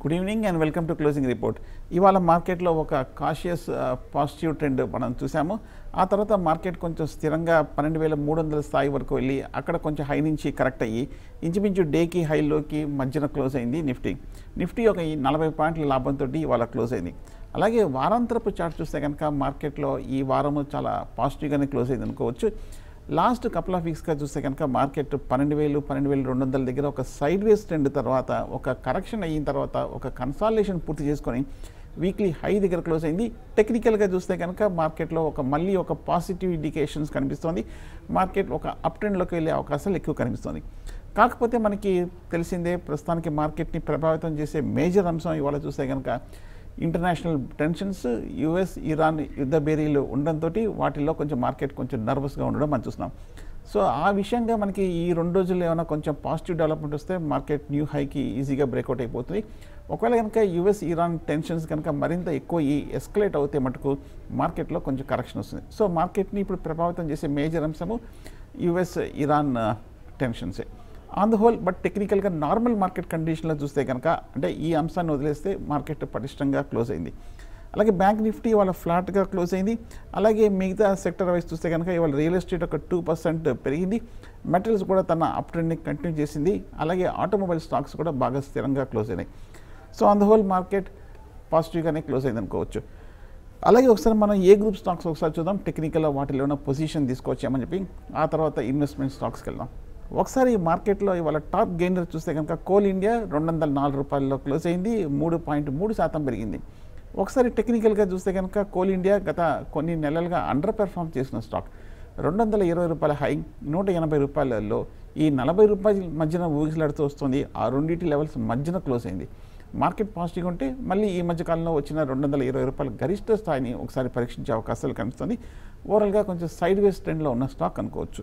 good evening and welcome to closing report ఇవాళ మార్కెట్లో ఒక కాషియస్ పాజిటివ్ ట్రెండ్ మనం చూసాము ఆ తర్వాత మార్కెట్ కొంచెం స్థిరంగా పన్నెండు వేల మూడు వందల స్థాయి వరకు వెళ్ళి అక్కడ కొంచెం హై నుంచి కరెక్ట్ అయ్యి ఇంచుమించు డేకి హైలోకి మధ్యన క్లోజ్ అయింది నిఫ్టీ నిఫ్టీ ఒక ఈ నలభై పాయింట్ల లాభంతో ఇవాళ క్లోజ్ అయింది అలాగే వారాంతరపు చార్ట్ చూస్తే కనుక మార్కెట్లో ఈ వారము చాలా పాజిటివ్గానే క్లోజ్ అయింది అనుకోవచ్చు లాస్ట్ కపుల్ ఆఫ్ వీక్స్గా చూస్తే కనుక మార్కెట్ పన్నెండు వేలు పన్నెండు వేలు రెండు వందల దగ్గర ఒక సైడ్ వేస్ ట్రెండ్ తర్వాత ఒక కరెక్షన్ అయిన తర్వాత ఒక కన్సాలేషన్ పూర్తి చేసుకొని వీక్లీ హై దగ్గర క్లోజ్ అయింది టెక్నికల్గా చూస్తే కనుక మార్కెట్లో ఒక మళ్ళీ ఒక పాజిటివ్ ఇండికేషన్స్ కనిపిస్తోంది మార్కెట్ ఒక అప్ ట్రెండ్లోకి వెళ్ళే అవకాశాలు ఎక్కువ కనిపిస్తుంది కాకపోతే మనకి తెలిసిందే ప్రస్తుతానికి మార్కెట్ని ప్రభావితం చేసే మేజర్ అంశం ఇవాళ చూస్తే కనుక ఇంటర్నేషనల్ టెన్షన్స్ యుఎస్ ఇరాన్ యుద్ధ బేరీలు ఉండడంతో వాటిల్లో కొంచెం మార్కెట్ కొంచెం నర్వస్గా ఉండడం మనం చూస్తున్నాం సో ఆ విషయంగా మనకి ఈ రెండు రోజుల్లో ఏమైనా కొంచెం పాజిటివ్ డెవలప్మెంట్ వస్తే మార్కెట్ న్యూ హైకి ఈజీగా బ్రేక్అవుట్ అయిపోతుంది ఒకవేళ కనుక యుఎస్ ఇరాన్ టెన్షన్స్ కనుక మరింత ఎక్కువ ఈ ఎస్కలేట్ అవుతే మటుకు మార్కెట్లో కొంచెం కరెక్షన్ వస్తుంది సో మార్కెట్ని ఇప్పుడు ప్రభావితం చేసే మేజర్ అంశము యుఎస్ ఇరాన్ టెన్షన్సే ఆన్ ద హోల్ బట్ టెక్నికల్గా నార్మల్ మార్కెట్ కండిషన్లో చూస్తే కనుక అంటే ఈ అంశాన్ని వదిలేస్తే మార్కెట్ పటిష్టంగా క్లోజ్ అయింది అలాగే బ్యాంక్ నిఫ్టీ ఇవాళ ఫ్లాట్గా క్లోజ్ అయింది అలాగే మిగతా సెక్టర్ వైజ్ చూస్తే కనుక ఇవాళ రియల్ ఎస్టేట్ ఒక టూ పర్సెంట్ పెరిగింది మెటల్స్ కూడా తన అప్ ట్రెండ్ని కంటిన్యూ చేసింది అలాగే ఆటోమొబైల్ స్టాక్స్ కూడా బాగా స్థిరంగా క్లోజ్ అయినాయి so on the whole market పాజిటివ్గానే క్లోజ్ అయింది అనుకోవచ్చు అలాగే ఒకసారి మనం ఏ గ్రూప్ స్టాక్స్ ఒకసారి చూద్దాం టెక్నికల్గా వాటిలో ఉన్న పొజిషన్ తీసుకొచ్చామని చెప్పి ఆ తర్వాత ఇన్వెస్ట్మెంట్ స్టాక్స్కి వెళ్దాం ఒకసారి మార్కెట్లో ఇవాళ టాప్ గెయినర్ చూస్తే కనుక కోల్ ఇండియా రెండు వందల నాలుగు రూపాయల్లో క్లోజ్ అయింది మూడు పాయింట్ మూడు శాతం పెరిగింది ఒకసారి టెక్నికల్గా చూస్తే కనుక కోల్ ఇండియా గత కొన్ని నెలలుగా అండర్ పెర్ఫామ్ చేసిన స్టాక్ రెండు వందల ఇరవై రూపాయల హై నూట ఎనభై రూపాయలలో ఈ నలభై రూపాయల మధ్యన ఊగిసలాడుతూ వస్తుంది ఆ రెండింటి లెవెల్స్ మధ్యన క్లోజ్ అయింది మార్కెట్ పాజిటివ్గా ఉంటే మళ్ళీ ఈ మధ్యకాలంలో వచ్చిన రెండు వందల ఇరవై రూపాయల గరిష్ట స్థాయిని ఒకసారి పరీక్షించే అవకాశాలు కనిపిస్తుంది ఓవరాల్గా కొంచెం సైడ్ వేస్ ట్రెండ్లో ఉన్న స్టాక్ అనుకోవచ్చు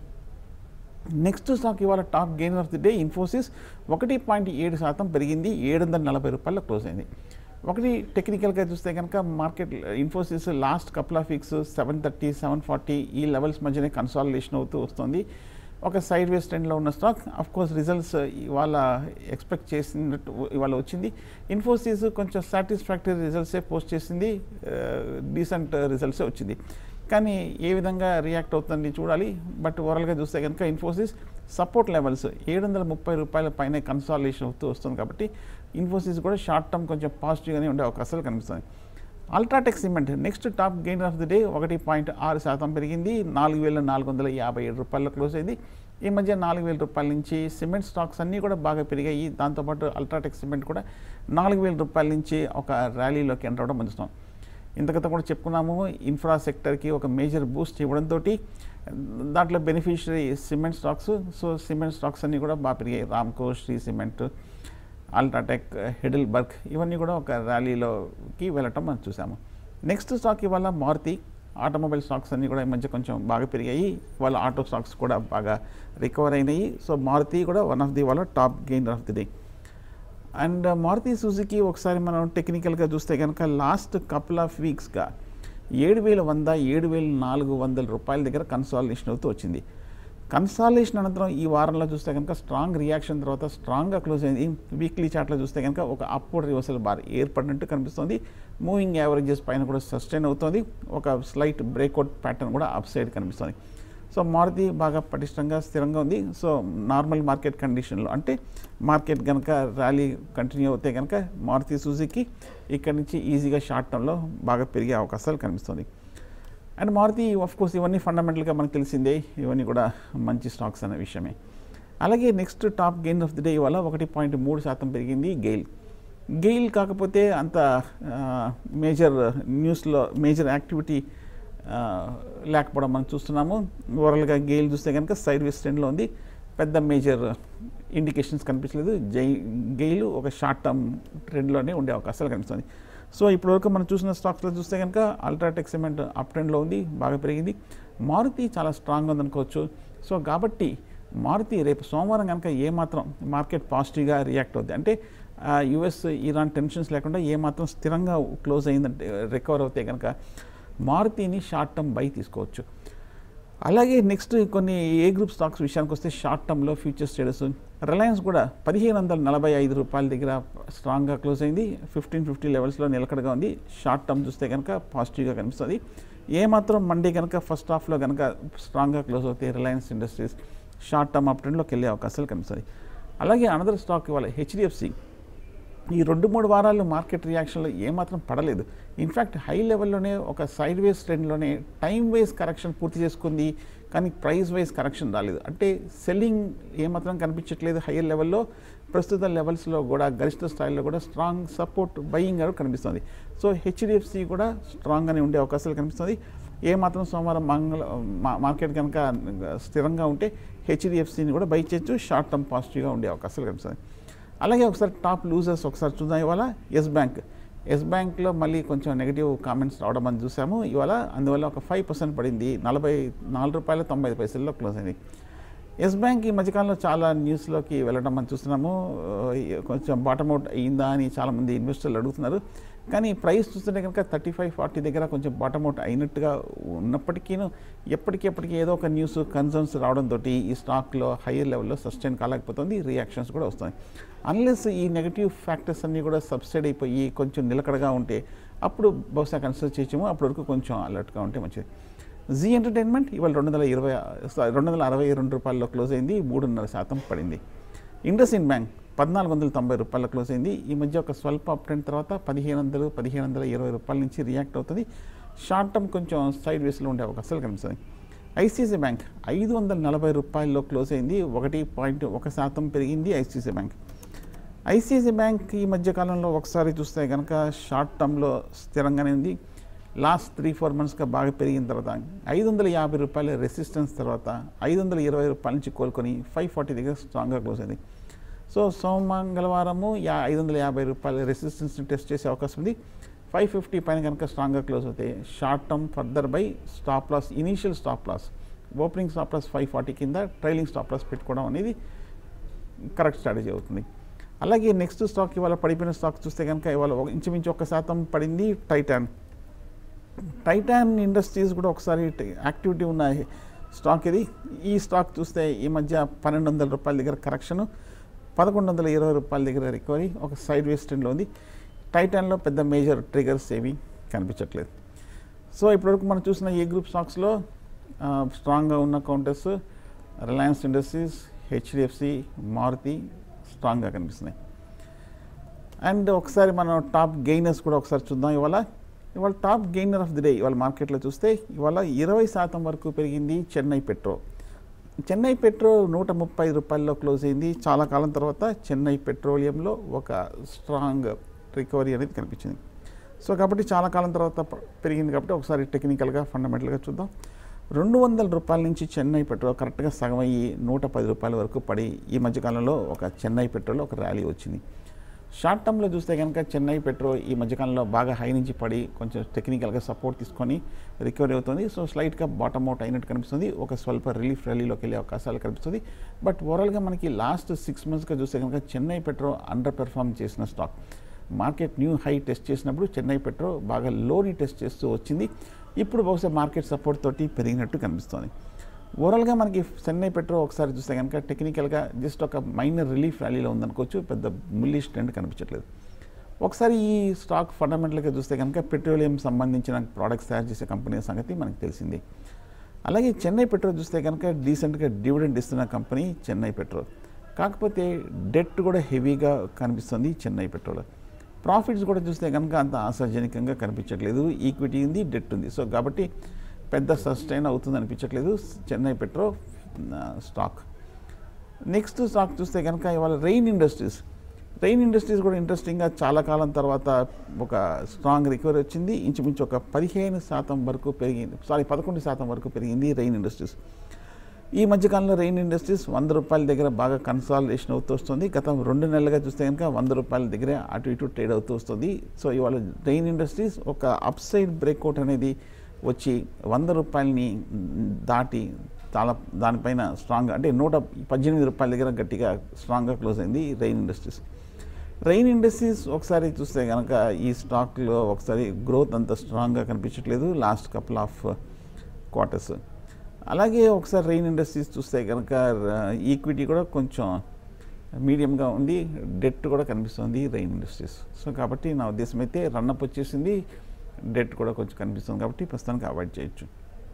నెక్స్ట్ స్టాక్ ఇవాళ top gain of the day Infosys ఒకటి పాయింట్ ఏడు శాతం పెరిగింది ఏడు వందల నలభై రూపాయల క్లోజ్ అయింది ఒకటి టెక్నికల్గా చూస్తే కనుక market Infosys last couple of weeks seven thirty seven forty ఈ లెవెల్స్ మధ్యనే కన్సాలిడేషన్ అవుతూ వస్తుంది ఒక సైడ్ వేస్ ట్రెండ్లో ఉన్న స్టాక్ అఫ్ కోర్స్ రిజల్ట్స్ ఇవాళ ఎక్స్పెక్ట్ చేసినట్టు ఇవాళ వచ్చింది ఇన్ఫోసిస్ కొంచెం సాటిస్ఫాక్టరీ రిజల్ట్సే పోస్ట్ చేసింది డీసెంట్ రిజల్ట్సే వచ్చింది కానీ ఏ విధంగా రియాక్ట్ అవుతుంది చూడాలి బట్ ఓవరాల్గా చూస్తే కనుక ఇన్ఫోసిస్ సపోర్ట్ లెవెల్స్ ఏడు వందల ముప్పై రూపాయల పైన కన్సాలేషన్ అవుతూ వస్తుంది కాబట్టి ఇన్ఫోసిస్ కూడా షార్ట్ టర్మ్ కొంచెం పాజిటివ్గానే ఉండే అవకాశాలు కనిపిస్తుంది UltraTech cement next top gain of the day ఒకటి పాయింట్ ఆరు శాతం పెరిగింది నాలుగు వేల నాలుగు వందల యాభై ఏడు రూపాయల క్లోజ్ అయింది ఈ మధ్య నాలుగు వేల రూపాయల నుంచి సిమెంట్ స్టాక్స్ అన్నీ కూడా బాగా పెరిగాయి దాంతోపాటు అల్ట్రాటెక్ సిమెంట్ కూడా నాలుగు వేల రూపాయల నుంచి ఒక ర్యాలీలోకి ఎంటర్ అవ్వడం మంచుతాం ఇంతకత కూడా చెప్పుకున్నాము ఇన్ఫ్రా సెక్టర్కి ఒక మేజర్ బూస్ట్ ఇవ్వడంతో దాంట్లో beneficiary cement stocks so cement stocks అన్నీ కూడా బాగా పెరిగాయి Ramco Shree cement UltraTech Heidelberg ఇవన్నీ కూడా ఒక ర్యాలీలోకి వెళ్ళటం మనం చూసాము నెక్స్ట్ స్టాక్ ఇవాళ మారుతి ఆటోమొబైల్ స్టాక్స్ అన్నీ కూడా ఈ మధ్య కొంచెం బాగా పెరిగాయి వాళ్ళ ఆటో స్టాక్స్ కూడా బాగా రికవర్ అయినాయి సో మారుతి కూడా వన్ ఆఫ్ ది వాళ్ళ top gainer of the day and Maruti Suzuki ఒకసారి మనం టెక్నికల్గా చూస్తే కనుక లాస్ట్ కపుల్ ఆఫ్ వీక్స్గా ఏడు వేల వంద ఏడు వేల నాలుగు వందల రూపాయల దగ్గర కన్సాలిడేషన్ అవుతూ వచ్చింది కన్సాలేషన్ అనంతరం ఈ వారంలో చూస్తే కనుక స్ట్రాంగ్ రియాక్షన్ తర్వాత స్ట్రాంగ్గా క్లోజ్ అయింది వీక్లీ చార్ట్లో చూస్తే కనుక ఒక అప్వర్డ్ రివర్సల్ బార్ ఏర్పడినట్టు కనిపిస్తుంది మూవింగ్ యావరేజెస్ పైన కూడా సస్టైన్ అవుతుంది ఒక స్లైట్ బ్రేక్అవుట్ ప్యాటర్న్ కూడా అప్ సైడ్ కనిపిస్తుంది సో మారుతి బాగా పటిష్టంగా స్థిరంగా ఉంది సో నార్మల్ మార్కెట్ కండిషన్లో అంటే మార్కెట్ కనుక ర్యాలీ కంటిన్యూ అవుతే కనుక మారుతి సుజుకి ఇక్కడి నుంచి ఈజీగా షార్ట్ టర్మ్లో బాగా పెరిగే అవకాశాలు కనిపిస్తుంది అండ్ మారుతి ఆఫ్ కోర్స్ ఇవన్నీ ఫండమెంటల్గా మనకు తెలిసిందే ఇవన్నీ కూడా మంచి స్టాక్స్ అనే విషయమే అలాగే next top gain of the day ఇవాళ ఒకటి పాయింట్ మూడు శాతం పెరిగింది గెయిల్ గెయిల్ కాకపోతే అంత మేజర్ న్యూస్లో మేజర్ యాక్టివిటీ లేకపోవడం మనం చూస్తున్నాము ఓవరాల్గా గెయిల్ చూస్తే కనుక సైడ్ వేస్ ట్రెండ్లో ఉంది పెద్ద మేజర్ ఇండికేషన్స్ కనిపించలేదు జై గెయిల్ ఒక షార్ట్ టర్మ్ ట్రెండ్లోనే ఉండే అవకాశాలు కనిపిస్తుంది సో ఇప్పటివరకు మనం చూసిన స్టాక్స్లో చూస్తే కనుక అల్ట్రాటెక్ సిమెంట్ అప్ ట్రెండ్లో ఉంది బాగా పెరిగింది మారుతి చాలా స్ట్రాంగ్ ఉందనుకోవచ్చు సో కాబట్టి మారుతి రేపు సోమవారం కనుక ఏమాత్రం మార్కెట్ పాజిటివ్గా రియాక్ట్ అవుద్ది అంటే యుఎస్ ఇరాన్ టెన్షన్స్ లేకుండా ఏమాత్రం స్థిరంగా క్లోజ్ అయిందంటే రికవర్ అవుతే కనుక మారుతిని షార్ట్ టర్మ్ బై తీసుకోవచ్చు అలాగే నెక్స్ట్ కొన్ని ఏ గ్రూప్ స్టాక్స్ విషయానికి వస్తే షార్ట్ టర్మ్లో ఫ్యూచర్స్ ట్రేడర్స్ రిలయన్స్ కూడా పదిహేను వందల నలభై ఐదు రూపాయల దగ్గర స్ట్రాంగ్గా క్లోజ్ అయింది ఫిఫ్టీన్ ఫిఫ్టీ లెవెల్స్లో నిలకడగా ఉంది షార్ట్ టర్మ్ చూస్తే కనుక పాజిటివ్గా కనిపిస్తుంది ఏమాత్రం మండే కనుక ఫస్ట్ హాఫ్లో కనుక స్ట్రాంగ్గా క్లోజ్ అవుతాయి Reliance industries short term up ట్రెండ్లోకి వెళ్ళే అవకాశాలు కనిపిస్తుంది అలాగే అనదర్ స్టాక్ ఇవాళ హెచ్డిఎఫ్సి ఈ రెండు మూడు వారాలు మార్కెట్ రియాక్షన్లో ఏమాత్రం పడలేదు ఇన్ఫ్యాక్ట్ హై లెవెల్లోనే ఒక సైడ్ వేస్ ట్రెండ్లోనే టైం వైజ్ కరెక్షన్ పూర్తి చేసుకుంది కానీ ప్రైస్ వైజ్ కరెక్షన్ రాలేదు అంటే సెల్లింగ్ ఏమాత్రం కనిపించట్లేదు హైయర్ లెవెల్లో ప్రస్తుత లెవెల్స్లో కూడా గరిష్ట స్థాయిలో కూడా స్ట్రాంగ్ సపోర్ట్ బయింగ్ అని కనిపిస్తుంది సో హెచ్డిఎఫ్సి కూడా స్ట్రాంగ్గానే ఉండే అవకాశాలు కనిపిస్తుంది ఏమాత్రం సోమవారం మంగళ మా- మార్కెట్ కనుక స్థిరంగా ఉంటే హెచ్డిఎఫ్సిని కూడా బై చేయొచ్చు షార్ట్ టర్మ్ పాజిటివ్గా ఉండే అవకాశాలు కనిపిస్తుంది అలాగే ఒకసారి టాప్ లూజర్స్ ఒకసారి చూద్దాం ఇవాళ ఎస్ బ్యాంక్ ఎస్ బ్యాంక్లో మళ్ళీ కొంచెం నెగిటివ్ కామెంట్స్ రావడం మనం చూసాము ఇవాళ అందువల్ల ఒక ఫైవ్ పర్సెంట్ పడింది నలభై నాలుగు రూపాయల తొంభై ఐదు పైసల్లో క్లోజ్ అయింది ఎస్ బ్యాంక్ ఈ మధ్యకాలంలో చాలా న్యూస్లోకి వెళ్ళడం మనం చూస్తున్నాము ఆ, కొంచెం బాటమ్ అవుట్ అయిందా అని చాలామంది ఇన్వెస్టర్లు అడుగుతున్నారు కానీ ప్రైస్ చూస్తుంటే కనుక థర్టీ ఫైవ్ ఫార్టీ దగ్గర కొంచెం బాటమ్ అవుట్ అయినట్టుగా ఉన్నప్పటికీ ఎప్పటికెప్పటికీ ఏదో ఒక న్యూస్ కన్సర్న్స్ రావడంతో ఈ స్టాక్లో హైయర్ లెవెల్లో సస్టైన్ కాలేకపోతుంది రియాక్షన్స్ కూడా వస్తాయి అన్లెస్ ఈ నెగటివ్ ఫ్యాక్టర్స్ అన్నీ కూడా సబ్సైడ్ అయిపోయి కొంచెం నిలకడగా ఉంటే అప్పుడు బహుశా కన్సిడర్ చేయొచ్చేమో అప్పటి వరకు కొంచెం అలర్ట్గా ఉంటే మంచిది జీ ఎంటర్టైన్మెంట్ ఇవాళ రెండు వందల ఇరవై రెండు వందల అరవై రెండు రూపాయల్లో క్లోజ్ అయింది మూడున్నర శాతం పడింది ఇండస్ ఇండ్ బ్యాంక్ పద్నాలుగు వందల తొంభై రూపాయల క్లోజ్ అయింది ఈ మధ్య ఒక స్వల్ప అప్ ట్రెండ్ తర్వాత పదిహేను వందలు పదిహేను వందల ఇరవై రూపాయల నుంచి రియాక్ట్ అవుతుంది షార్ట్ టర్మ్ కొంచెం సైడ్ వేస్లో ఉండే అవకాశాలు కనిపిస్తుంది ఐసీసీ బ్యాంక్ ఐదు వందల నలభై రూపాయల్లో క్లోజ్ అయింది ఒకటి పాయింట్ ఒక శాతం పెరిగింది ఐసీసీ బ్యాంక్ ఐసీసీ బ్యాంక్ ఈ మధ్య కాలంలో ఒకసారి చూస్తే కనుక షార్ట్ టర్మ్లో స్థిరంగానే ఉంది లాస్ట్ త్రీ ఫోర్ మంత్స్గా బాగా పెరిగిన తర్వాత ఐదు వందల యాభై రూపాయల రెసిస్టెన్స్ తర్వాత ఐదు వందల ఇరవై రూపాయల నుంచి కోలుకొని ఫైవ్ ఫార్టీ దగ్గర స్ట్రాంగ్గా క్లోజ్ అయింది సో సోమంగళవారము యా ఐదు వందల యాభై రూపాయల రెసిస్టెన్స్ని టెస్ట్ చేసే అవకాశం ఉంది ఫైవ్ ఫిఫ్టీ పైన కనుక స్ట్రాంగ్గా క్లోజ్ అవుతాయి short term further buy stop loss initial stop loss opening stop loss five forty కింద ట్రైలింగ్ స్టాప్ లాస్ పెట్టుకోవడం అనేది కరెక్ట్ స్ట్రాటజీ అవుతుంది అలాగే నెక్స్ట్ స్టాక్ ఇవాళ పడిపోయిన స్టాక్ చూస్తే కనుక ఇవాళ ఒక- ఇంచుమించు ఒక శాతం పడింది టైటాన్ టైటాన్ ఇండస్ట్రీస్ కూడా ఒకసారి ట- యాక్టివిటీ ఉన్న స్టాక్ ఇది ఈ స్టాక్ చూస్తే ఈ మధ్య పన్నెండు వందల రూపాయల దగ్గర కరెక్షన్ పదకొండు వందల ఇరవై రూపాయల దగ్గర రికవరీ ఒక సైడ్ వేస్ ట్రెండ్లో ఉంది టైటాన్లో పెద్ద మేజర్ ట్రిగర్స్ ఏమీ కనిపించట్లేదు సో ఇప్పటివరకు మనం చూసిన ఏ గ్రూప్ స్టాక్స్లో ఆ, స్ట్రాంగ్గా ఉన్న counters Reliance industries HDFC Maruti స్ట్రాంగ్గా కనిపిస్తున్నాయి అండ్ ఒకసారి మనం టాప్ గెయినర్స్ కూడా ఒకసారి చూద్దాం ఇవాళ ఇవాళ top gainer of the day ఇవాళ మార్కెట్లో చూస్తే ఇవాళ ఇరవై శాతం వరకు పెరిగింది చెన్నై పెట్రో చెన్నై పెట్రో నూట ముప్పై రూపాయల్లో క్లోజ్ అయింది చాలా కాలం తర్వాత చెన్నై పెట్రోలియంలో ఒక స్ట్రాంగ్ రికవరీ అనేది కనిపించింది సో కాబట్టి చాలా కాలం తర్వాత ప- పెరిగింది కాబట్టి ఒకసారి టెక్నికల్గా ఫండమెంటల్గా చూద్దాం రెండు వందల రూపాయల నుంచి చెన్నై పెట్రోల్ కరెక్ట్గా సగం అయ్యి నూట పది రూపాయల వరకు పడి ఈ మధ్యకాలంలో ఒక చెన్నై పెట్రోల్ ఒక ర్యాలీ వచ్చింది షార్ట్ టర్మ్లో చూస్తే కనుక చెన్నై పెట్రోల్ ఈ మధ్యకాలంలో బాగా హై నుంచి పడి కొంచెం టెక్నికల్గా సపోర్ట్ తీసుకొని రికవరీ అవుతుంది సో స్లైట్గా బాటమ్ అవుట్ అయినట్టు కనిపిస్తుంది ఒక స్వల్ప రిలీఫ్ ర్యాలీలోకి వెళ్ళే అవకాశాలు కనిపిస్తుంది బట్ ఓవరాల్గా మనకి లాస్ట్ సిక్స్ మంత్స్గా చూస్తే కనుక చెన్నై పెట్రోల్ అండర్ పెర్ఫామ్ చేసిన stock market new high test చేసినప్పుడు చెన్నై పెట్రో బాగా లోని టెస్ట్ చేస్తూ వచ్చింది ఇప్పుడు బహుశా మార్కెట్ సపోర్ట్ తోటి పెరిగినట్టు కనిపిస్తుంది ఓవరాల్గా మనకి చెన్నై పెట్రో ఒకసారి చూస్తే కనుక టెక్నికల్గా జస్ట్ ఒక మైనర్ రిలీఫ్ ర్యాలీలో ఉందనుకోవచ్చు పెద్ద ముల్లిష్ ట్రెండ్ కనిపించట్లేదు ఒకసారి ఈ స్టాక్ ఫండమెంటల్గా చూస్తే కనుక పెట్రోలియం సంబంధించిన ప్రోడక్ట్స్ తయారు చేసే కంపెనీ సంగతి మనకు తెలిసింది అలాగే చెన్నై పెట్రోల్ చూస్తే కనుక డీసెంట్గా డివిడెండ్ ఇస్తున్న కంపెనీ చెన్నై పెట్రోల్ కాకపోతే డెట్ కూడా హెవీగా కనిపిస్తుంది చెన్నై పెట్రోల్ ప్రాఫిట్స్ కూడా చూస్తే కనుక అంత ఆశాజనకంగా కనిపించట్లేదు ఈక్విటీ ఉంది డెట్ ఉంది సో కాబట్టి పెద్ద సస్టైన్ అవుతుంది అనిపించట్లేదు Chennai petro stock next stock చూస్తే కనుక ఇవాళ రెయిన్ ఇండస్ట్రీస్ రెయిన్ ఇండస్ట్రీస్ కూడా ఇంట్రెస్టింగ్గా చాలా కాలం తర్వాత ఒక స్ట్రాంగ్ రికవరీ వచ్చింది ఇంచుమించు ఒక పదిహేను శాతం వరకు పెరిగింది సారీ పదకొండు శాతం వరకు పెరిగింది రెయిన్ ఇండస్ట్రీస్ ఈ మధ్యకాలంలో రెయిన్ ఇండస్ట్రీస్ వంద రూపాయల దగ్గర బాగా కన్సాలిడేషన్ అవుతూ వస్తుంది గత రెండు నెలలుగా చూస్తే కనుక వంద రూపాయల దగ్గరే అటు ఇటు ట్రేడ్ అవుతూ వస్తుంది సో ఇవాళ రెయిన్ ఇండస్ట్రీస్ ఒక అప్ సైడ్ బ్రేక్అవుట్ అనేది వచ్చి వంద రూపాయలని దాటి చాలా దానిపైన స్ట్రాంగ్ అంటే నూట పద్దెనిమిది రూపాయల దగ్గర గట్టిగా స్ట్రాంగ్గా క్లోజ్ అయింది రెయిన్ ఇండస్ట్రీస్ రెయిన్ ఇండస్ట్రీస్ ఒకసారి చూస్తే కనుక ఈ స్టాక్లో ఒకసారి గ్రోత్ అంత స్ట్రాంగ్గా కనిపించట్లేదు లాస్ట్ కపుల్ ఆఫ్ క్వార్టర్స్ అలాగే ఒకసారి రెయిన్ ఇండస్ట్రీస్ చూస్తే కనుక ఈక్విటీ కూడా కొంచెం మీడియంగా ఉంది డెట్ కూడా కనిపిస్తుంది రెయిన్ ఇండస్ట్రీస్ సో కాబట్టి నా ఉద్దేశం అయితే రన్అప్ వచ్చేసింది డెట్ కూడా కొంచెం కనిపిస్తుంది కాబట్టి ప్రస్తుతానికి అవాయిడ్ చేయొచ్చు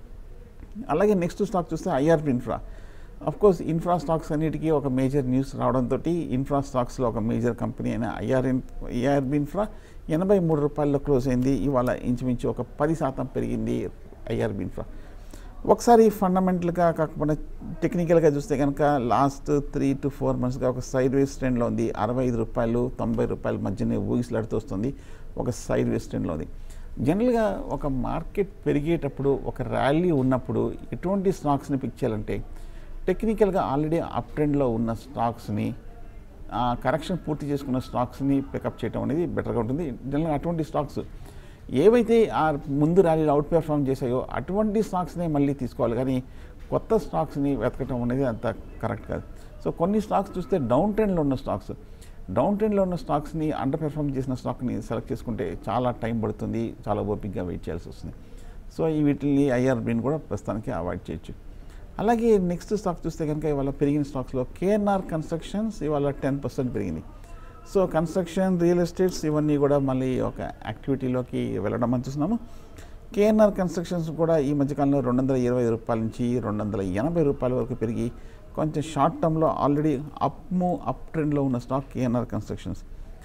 అలాగే నెక్స్ట్ స్టాక్ చూస్తే IRP infra of course infra stocks అన్నిటికీ ఒక మేజర్ న్యూస్ రావడంతో ఇన్ఫ్రా స్టాక్స్లో ఒక మేజర్ కంపెనీ అయిన ఐఆర్ ఐఆర్బి ఇన్ఫ్రా ఎనభై మూడు రూపాయల్లో క్లోజ్ అయింది ఇవాళ ఇంచుమించు ఒక పది శాతం పెరిగింది ఐఆర్బి ఇన్ఫ్రా ఒకసారి ఫండమెంటల్గా కాకపోతే టెక్నికల్గా చూస్తే కనుక లాస్ట్ త్రీ టు ఫోర్ మంత్స్గా ఒక సైడ్ వేస్ ట్రెండ్లో ఉంది అరవై ఐదు రూపాయలు తొంభై రూపాయల మధ్యనే ఊగిసలాడుతూ వస్తుంది ఒక సైడ్ వేస్ ట్రెండ్లో ఉంది జనరల్గా ఒక మార్కెట్ పెరిగేటప్పుడు ఒక ర్యాలీ ఉన్నప్పుడు ఎటువంటి స్టాక్స్ని పిక్ చేయాలంటే టెక్నికల్గా ఆల్రెడీ అప్ ట్రెండ్లో ఉన్న స్టాక్స్ని కరెక్షన్ పూర్తి చేసుకున్న స్టాక్స్ని పికప్ చేయడం అనేది బెటర్గా ఉంటుంది జనరల్గా అటువంటి స్టాక్స్ ఏవైతే ఆ ముందు ర్యాలీలో అవుట్ పెర్ఫామ్ చేశాయో అటువంటి స్టాక్స్నే మళ్ళీ తీసుకోవాలి కానీ కొత్త స్టాక్స్ని వెతకటం అనేది అంత కరెక్ట్ కాదు సో కొన్ని స్టాక్స్ చూస్తే డౌన్ ట్రెండ్లో ఉన్న స్టాక్స్ డౌన్ ట్రెండ్లో ఉన్న స్టాక్స్ని అండర్ పెర్ఫామ్ చేసిన స్టాక్ని సెలెక్ట్ చేసుకుంటే చాలా టైం పడుతుంది చాలా ఓపిక్గా వెయిట్ చేయాల్సి వస్తుంది సో ఈ వీటిని ఐఆర్బీని కూడా ప్రస్తుతానికి అవాయిడ్ చేయొచ్చు అలాగే నెక్స్ట్ స్టాక్ చూస్తే కనుక ఇవాళ పెరిగిన స్టాక్స్లో కేఎన్ఆర్ కన్స్ట్రక్షన్స్ ఇవాళ టెన్ పర్సెంట్ పెరిగింది సో కన్స్ట్రక్షన్ రియల్ ఎస్టేట్స్ ఇవన్నీ కూడా మళ్ళీ ఒక యాక్టివిటీలోకి వెళ్ళడం అని చూస్తున్నాము కేఎన్ఆర్ కన్స్ట్రక్షన్స్ కూడా ఈ మధ్యకాలంలో రెండు వందల ఇరవై రూపాయల నుంచి రెండు వందల ఎనభై రూపాయల వరకు పెరిగి కొంచెం షార్ట్ టర్మ్లో ఆల్రెడీ అప్ మూవ్ అప్ ట్రెండ్లో ఉన్న స్టాక్ కేఎన్ఆర్ కన్స్ట్రక్షన్స్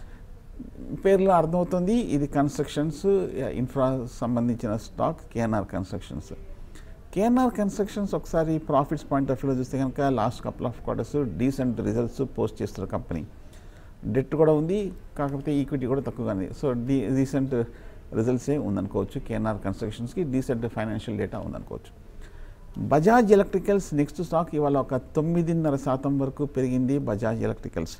పేర్లో అర్థమవుతుంది ఇది కన్స్ట్రక్షన్స్ ఇన్ఫ్రా సంబంధించిన stock KNR constructions KNR constructions ఒకసారి ప్రాఫిట్స్ పాయింట్ ఆఫ్ వ్యూలో చూస్తే కనుక last couple of quarters decent results post చేస్తున్న కంపెనీ డెట్ కూడా ఉంది కాకపోతే ఈక్విటీ కూడా తక్కువగా ఉంది సో డీ రీసెంట్ రిజల్ట్సే ఉందనుకోవచ్చు కేఎన్ఆర్ కన్స్ట్రక్షన్స్కి డీసెంట్ ఫైనాన్షియల్ డేటా ఉందనుకోవచ్చు బజాజ్ ఎలక్ట్రికల్స్ నెక్స్ట్ స్టాక్ ఇవాళ ఒక తొమ్మిదిన్నర శాతం వరకు పెరిగింది బజాజ్ ఎలక్ట్రికల్స్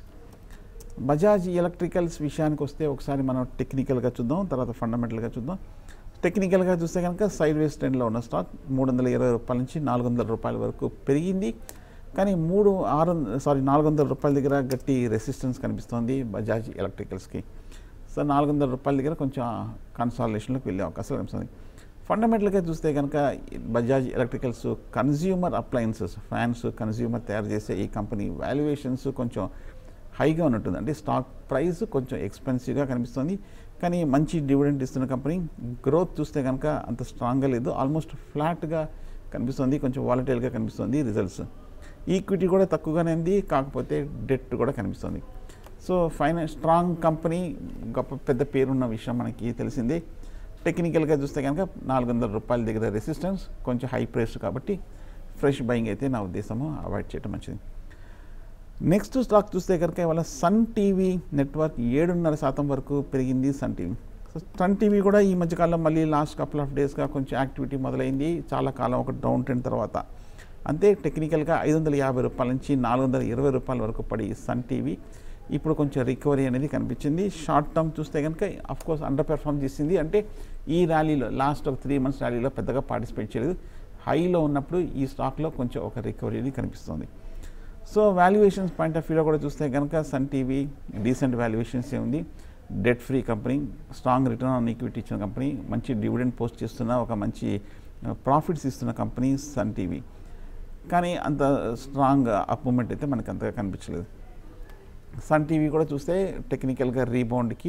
బజాజ్ ఎలక్ట్రికల్స్ విషయానికి వస్తే ఒకసారి మనం టెక్నికల్గా చూద్దాం తర్వాత ఫండమెంటల్గా చూద్దాం టెక్నికల్గా చూస్తే కనుక సైడ్ వేస్ ట్రెండ్లో ఉన్న స్టాక్ మూడు వందల ఇరవై రూపాయల నుంచి నాలుగు వందల రూపాయల వరకు పెరిగింది కానీ మూడు ఆరు సారీ నాలుగు వందల రూపాయల దగ్గర గట్టి రెసిస్టెన్స్ కనిపిస్తోంది బజాజ్ ఎలక్ట్రికల్స్కి సో నాలుగు వందల రూపాయల దగ్గర కొంచెం కన్సాలేషన్లోకి వెళ్ళే అవకాశం కనిపిస్తుంది ఫండమెంటల్గా చూస్తే కనుక Bajaj electricals consumer appliances fans consumer తయారు చేసే ఈ కంపెనీ వాల్యుయేషన్స్ కొంచెం హైగా ఉన్నట్టుంది అంటే స్టాక్ ప్రైస్ కొంచెం ఎక్స్పెన్సివ్గా కనిపిస్తుంది కానీ మంచి డివిడెంట్ ఇస్తున్న కంపెనీ గ్రోత్ చూస్తే కనుక అంత స్ట్రాంగ్గా లేదు ఆల్మోస్ట్ ఫ్లాట్గా కనిపిస్తుంది కొంచెం వాలటైల్గా కనిపిస్తుంది రిజల్ట్స్ ఈక్విటీ కూడా తక్కువగానే ఉంది కాకపోతే డెట్ కూడా కనిపిస్తుంది సో ఫైనాన్స్ స్ట్రాంగ్ కంపెనీ గొప్ప పెద్ద పేరున్న విషయం మనకి తెలిసిందే టెక్నికల్గా చూస్తే కనుక నాలుగు వందల రూపాయల దగ్గర రెసిస్టెన్స్ కొంచెం హై ప్రైస్ కాబట్టి ఫ్రెష్ బయింగ్ అయితే నా ఉద్దేశము అవాయిడ్ చేయడం మంచిది నెక్స్ట్ స్టాక్ చూస్తే కనుక ఇవాళ సన్ టీవీ నెట్వర్క్ ఏడున్నర శాతం వరకు పెరిగింది Sun TV so Sun TV కూడా ఈ మధ్యకాలం మళ్ళీ లాస్ట్ కపుల్ ఆఫ్ డేస్గా కొంచెం యాక్టివిటీ మొదలైంది చాలా కాలం ఒక డౌన్ ట్రెండ్ తర్వాత అంతే టెక్నికల్గా ఐదు వందల యాభై రూపాయల నుంచి నాలుగు వందల ఇరవై రూపాయల వరకు పడి సన్ టీవీ ఇప్పుడు కొంచెం రికవరీ అనేది కనిపించింది షార్ట్ టర్మ్ చూస్తే కనుక కోర్స్ అండర్ పెర్ఫామ్ చేసింది అంటే ఈ ర్యాలీలో లాస్ట్ ఒక త్రీ మంత్స్ ర్యాలీలో పెద్దగా పార్టిసిపేట్ చేయలేదు హైలో ఉన్నప్పుడు ఈ స్టాక్లో కొంచెం ఒక రికవరీ అనేది కనిపిస్తుంది సో వాల్యుయేషన్స్ పాయింట్ ఆఫ్ వ్యూలో కూడా చూస్తే కనుక సన్ టీవీ డీసెంట్ వాల్యుయేషన్స్ ఉంది debt free company strong return on equity ఇచ్చిన కంపెనీ మంచి డివిడెండ్ పోస్ట్ చేస్తున్న ఒక మంచి ప్రాఫిట్స్ ఇస్తున్న కంపెనీ సన్ టీవీ కానీ అంత స్ట్రాంగ్ అప్ మూమెంట్ అయితే మనకు అంతగా కనిపించలేదు సన్ టీవీ కూడా చూస్తే టెక్నికల్గా రీబౌండ్కి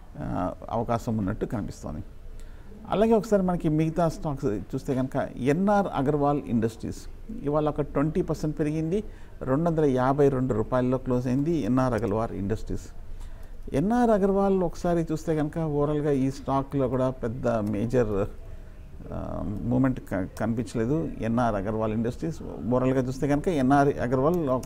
అవకాశం ఉన్నట్టు కనిపిస్తోంది అలాగే ఒకసారి మనకి మిగతా స్టాక్స్ చూస్తే కనుక ఎన్ఆర్ అగర్వాల్ ఇండస్ట్రీస్ ఇవాళ ఒక ట్వంటీ పర్సెంట్ పెరిగింది రెండు వందల యాభై రెండు రూపాయల్లో క్లోజ్ అయింది NR Agarwal industries NR Agarwal ఒకసారి చూస్తే కనుక ఓవరాల్గా ఈ స్టాక్లో కూడా పెద్ద మేజర్ మూమెంట్ కనిపించలేదు ఎన్ఆర్ అగర్వాల్ ఇండస్ట్రీస్ ఓవరాల్గా చూస్తే కనుక ఎన్ఆర్ అగర్వాల్ ఒక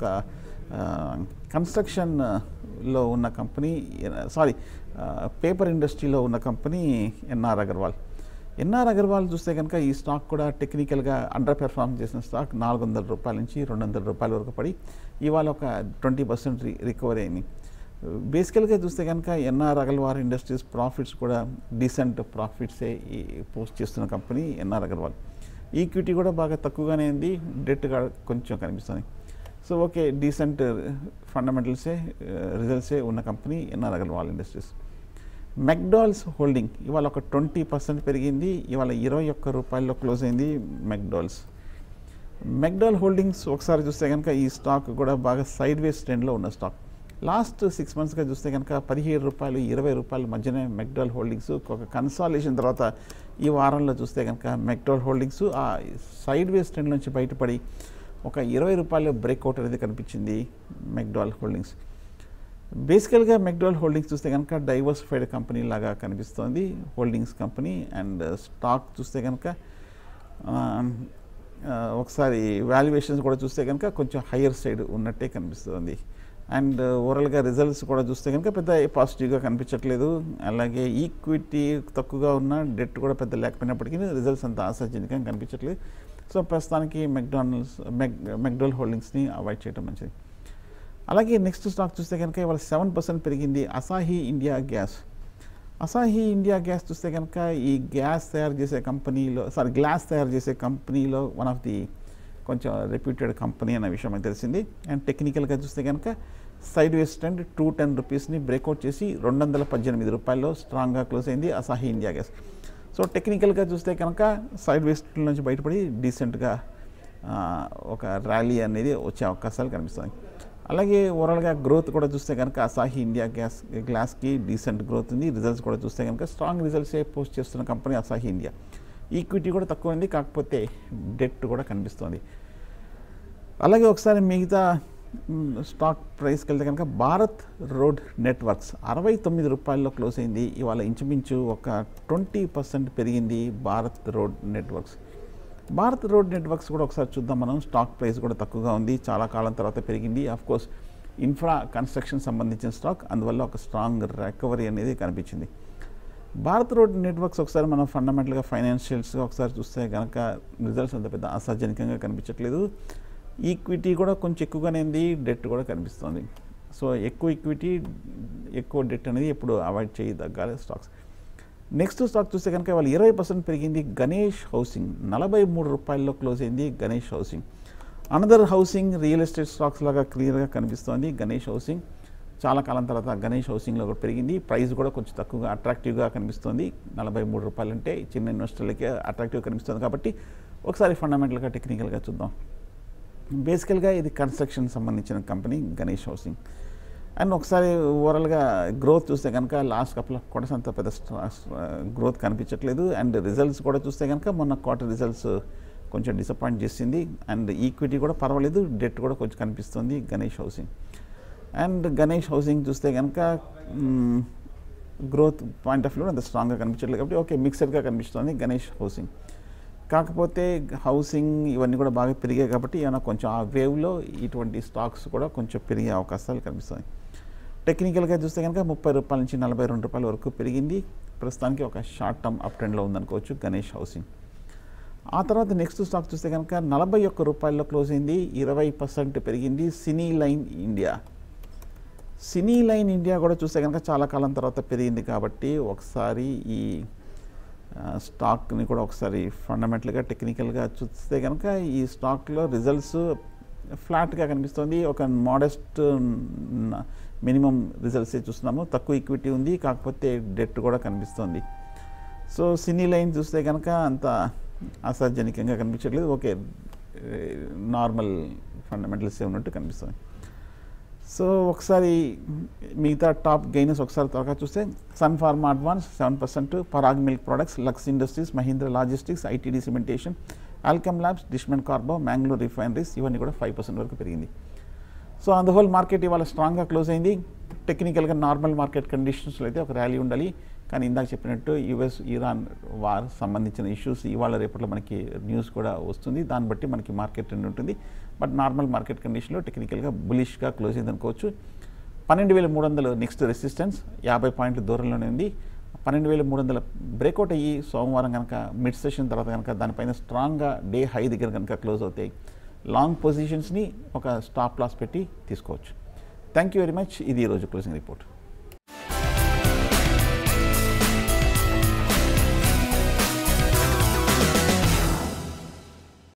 కన్స్ట్రక్షన్లో ఉన్న కంపెనీ సారీ పేపర్ ఇండస్ట్రీలో ఉన్న company NR Agarwal NR Agarwal చూస్తే కనుక ఈ స్టాక్ కూడా టెక్నికల్గా అండర్ పెర్ఫార్మ్ చేసిన స్టాక్ నాలుగు వందల రూపాయల నుంచి రెండు వందల రూపాయల వరకు పడి ఇవాళ ఒక ట్వంటీ పర్సెంట్ రికవరీ అయింది బేసికల్గా చూస్తే కనుక ఎన్ఆర్ అగర్వాల్ ఇండస్ట్రీస్ ప్రాఫిట్స్ కూడా డీసెంట్ ప్రాఫిట్సే పోస్ట్ చేస్తున్న కంపెనీ ఎన్ఆర్ అగర్వాల్ ఈక్విటీ కూడా బాగా తక్కువగానే ఉంది డెట్ కొంచెం కనిపిస్తుంది సో ఓకే డీసెంట్ ఫండమెంటల్సే రిజల్ట్సే ఉన్న company NR Agarwal industries McDowell's holding ఇవాళ ఒక ట్వంటీ పర్సెంట్ పెరిగింది ఇవాళ ఇరవై ఒక్క రూపాయల్లో క్లోజ్ అయింది మెక్డాల్స్ మెక్డాల్ హోల్డింగ్స్ ఒకసారి చూస్తే కనుక ఈ స్టాక్ కూడా బాగా సైడ్ వేస్ ట్రెండ్లో ఉన్న స్టాక్ లాస్ట్ సిక్స్ మంత్స్గా చూస్తే కనుక పదిహేడు రూపాయలు ఇరవై రూపాయల మధ్యనే మెక్డాల్ హోల్డింగ్స్ ఒక కన్సాలేషన్ తర్వాత ఈ వారంలో చూస్తే కనుక మెక్డాల్ హోల్డింగ్స్ ఆ సైడ్ వేస్ ట్రెండ్ నుంచి బయటపడి ఒక ఇరవై రూపాయల బ్రేక్అవుట్ అనేది కనిపించింది మెక్డాల్ హోల్డింగ్స్ బేసికల్గా మెక్డాల్ హోల్డింగ్స్ చూస్తే కనుక డైవర్సిఫైడ్ కంపెనీ లాగా కనిపిస్తోంది హోల్డింగ్స్ కంపెనీ అండ్ స్టాక్ చూస్తే కనుక ఆ, ఆ, ఒకసారి వాల్యుయేషన్స్ కూడా చూస్తే కనుక కొంచెం హయ్యర్ సైడ్ ఉన్నట్టే కనిపిస్తుంది అండ్ ఓవరాల్గా రిజల్ట్స్ కూడా చూస్తే కనుక పెద్ద పాజిటివ్గా కనిపించట్లేదు అలాగే ఈక్విటీ తక్కువగా ఉన్న డెట్ కూడా పెద్ద లేకపోయినప్పటికీ రిజల్ట్స్ అంత ఆశాజనకంగా కనిపించట్లేదు సో ప్రస్తుతానికి మెక్డానల్డ్స్ మెక్ మెక్డోల్ హోల్డింగ్స్ని అవాయిడ్ చేయడం మంచిది అలాగే నెక్స్ట్ స్టాక్ చూస్తే కనుక ఇవాళ సెవెన్ పర్సెంట్ పెరిగింది Asahi India gas Asahi India gas చూస్తే కనుక ఈ గ్యాస్ తయారు చేసే కంపెనీలో సారీ గ్లాస్ తయారు చేసే కంపెనీలో వన్ ఆఫ్ ది కొంచెం రెప్యూటెడ్ కంపెనీ అనే విషయం మనకు తెలిసింది అండ్ టెక్నికల్గా చూస్తే కనుక sideways trend two ten రూపీస్ని బ్రేక్అవుట్ చేసి రెండు వందల పద్దెనిమిది రూపాయల్లో స్ట్రాంగ్గా క్లోజ్ అయింది అసాహి ఇండియా గ్యాస్ సో టెక్నికల్గా చూస్తే కనుక సైడ్ వేస్ ట్రెండ్ నుంచి బయటపడి డీసెంట్గా ఒక ర్యాలీ అనేది వచ్చే అవకాశాలు కనిపిస్తాయి అలాగే ఓవరాల్గా గ్రోత్ కూడా చూస్తే కనుక అసాహి ఇండియా గ్యాస్ గ్లాస్కి డీసెంట్ గ్రోత్ ఉంది రిజల్ట్స్ కూడా చూస్తే కనుక స్ట్రాంగ్ రిజల్ట్సే పోస్ట్ చేస్తున్న కంపెనీ అసాహి ఇండియా ఈక్విటీ కూడా తక్కువ ఉంది కాకపోతే డెట్ కూడా కనిపిస్తుంది అలాగే ఒకసారి మిగతా మ్, స్టాక్ ప్రైస్కి వెళ్తే కనుక భారత్ రోడ్ నెట్వర్క్స్ అరవై తొమ్మిది రూపాయల్లో క్లోజ్ అయింది ఇవాళ ఇంచుమించు ఒక ట్వంటీ పర్సెంట్ పెరిగింది Bharat road networks Bharat road networks కూడా ఒకసారి చూద్దాం మనం స్టాక్ ప్రైస్ కూడా తక్కువగా ఉంది చాలా కాలం తర్వాత పెరిగింది ఆఫ్ కోర్స్ ఇన్ఫ్రా కన్స్ట్రక్షన్ సంబంధించిన స్టాక్ అందువల్ల ఒక స్ట్రాంగ్ రికవరీ అనేది కనిపించింది భారత్ రోడ్ నెట్వర్క్స్ ఒకసారి మనం ఫండమెంటల్గా ఫైనాన్షియల్స్గా ఒకసారి చూస్తే కనుక రిజల్ట్స్ అంత పెద్ద ఆశాజనకంగా కనిపించట్లేదు ఈక్విటీ కూడా కొంచెం ఎక్కువగానే ఉంది డెట్ కూడా కనిపిస్తుంది సో ఎక్కువ ఈక్విటీ ఎక్కువ డెట్ అనేది ఎప్పుడు అవాయిడ్ చేయదగ్గాలి స్టాక్స్ నెక్స్ట్ స్టాక్ చూస్తే కనుక వాళ్ళు ఇరవై పర్సెంట్ పెరిగింది గణేష్ హౌసింగ్ నలభై మూడు రూపాయల్లో క్లోజ్ అయింది Ganesh housing another housing real estate stocks లాగా క్లియర్గా కనిపిస్తోంది గణేష్ హౌసింగ్ చాలా కాలం తర్వాత గణేష్ హౌసింగ్లో కూడా పెరిగింది ప్రైస్ కూడా కొంచెం తక్కువగా అట్రాక్టివ్గా కనిపిస్తుంది నలభై మూడు రూపాయలు అంటే చిన్న ఇన్వెస్టర్లకి అట్రాక్టివ్గా కనిపిస్తుంది కాబట్టి ఒకసారి ఫండమెంటల్గా టెక్నికల్గా చూద్దాం బేసికల్గా ఇది కన్స్ట్రక్షన్ సంబంధించిన కంపెనీ గణేష్ హౌసింగ్ అండ్ ఒకసారి ఓవరాల్గా గ్రోత్ చూస్తే కనుక లాస్ట్ కపుల్ ఆఫ్ క్వార్టర్స్ అంత పెద్ద గ్రోత్ కనిపించట్లేదు అండ్ రిజల్ట్స్ కూడా చూస్తే కనుక మొన్న క్వార్టర్ రిజల్ట్స్ కొంచెం డిసప్పాయింట్ చేసింది అండ్ ఈక్విటీ కూడా పర్వాలేదు డెట్ కూడా కొంచెం కనిపిస్తుంది Ganesh housing and Ganesh housing చూస్తే కనుక గ్రోత్ పాయింట్ ఆఫ్ వ్యూ అంత స్ట్రాంగ్గా కనిపించట్లేదు కాబట్టి ఓకే మిక్సర్గా కనిపిస్తుంది గణేష్ హౌసింగ్ కాకపోతే హౌసింగ్ ఇవన్నీ కూడా బాగా పెరిగాయి కాబట్టి ఏమైనా కొంచెం ఆ వేవ్లో ఇటువంటి స్టాక్స్ కూడా కొంచెం పెరిగే అవకాశాలు కనిపిస్తాయి టెక్నికల్గా చూస్తే కనుక ముప్పై రూపాయల నుంచి నలభై రెండు రూపాయల వరకు పెరిగింది ప్రస్తుతానికి ఒక షార్ట్ టర్మ్ అప్ ట్రెండ్లో ఉందనుకోవచ్చు గణేష్ హౌసింగ్ ఆ తర్వాత నెక్స్ట్ స్టాక్ చూస్తే కనుక నలభై ఒక్క రూపాయల్లో క్లోజ్ అయింది ఇరవై పర్సెంట్ పెరిగింది Cineline India Cineline India కూడా చూస్తే కనుక చాలా కాలం తర్వాత పెరిగింది కాబట్టి ఒకసారి ఈ ఆ, స్టాక్ని కూడా ఒకసారి ఫండమెంటల్గా టెక్నికల్గా చూస్తే కనుక ఈ స్టాక్లో రిజల్ట్స్ ఫ్లాట్గా కనిపిస్తుంది ఒక మోడెస్ట్ మినిమం రిజల్ట్సే చూస్తున్నాము తక్కువ ఈక్విటీ ఉంది కాకపోతే డెట్ కూడా కనిపిస్తుంది సో సినీ లైన్ చూస్తే కనుక అంత అసాధ్యనికంగా కనిపించట్లేదు ఓకే నార్మల్ ఫండమెంటల్స్ ఉన్నట్టు కనిపిస్తుంది సో ఒకసారి మిగతా టాప్ గెయినర్స్ ఒకసారి త్వరగా చూస్తే Sun Pharma advance seven percent Parag milk products Lux industries Mahindra logistics ITD cementation Alkem labs Dishman carbo Mangalore refineries ఇవన్నీ కూడా ఫైవ్ పర్సెంట్ వరకు పెరిగింది so on the whole market ఇవాళ స్ట్రాంగ్గా క్లోజ్ అయింది టెక్నికల్గా నార్మల్ మార్కెట్ కండిషన్స్లో అయితే ఒక ర్యాలీ ఉండాలి కానీ ఇందాక చెప్పినట్టు యుఎస్ ఇరాన్ వార్ సంబంధించిన ఇష్యూస్ ఇవాళ రేపట్లో మనకి న్యూస్ కూడా వస్తుంది దాన్ని బట్టి మనకి మార్కెట్ ట్రెండ్ ఉంటుంది బట్ నార్మల్ మార్కెట్ కండిషన్లో టెక్నికల్గా బులిష్గా క్లోజ్ అయింది అనుకోవచ్చు పన్నెండు వేల మూడు వందలు నెక్స్ట్ రెసిస్టెన్స్ యాభై పాయింట్ల దూరంలోనే ఉంది పన్నెండు వేల మూడు వందల బ్రేక్అవుట్ అయ్యి సోమవారం కనుక మిడ్ సెషన్ తర్వాత కనుక దానిపైన స్ట్రాంగ్గా డే హై దగ్గర కనుక క్లోజ్ అవుతాయి లాంగ్ పొజిషన్స్ని ఒక స్టాప్ లాస్ పెట్టి తీసుకోవచ్చు థ్యాంక్ యూ వెరీ మచ్ ఇది ఈరోజు క్లోజింగ్ రిపోర్ట్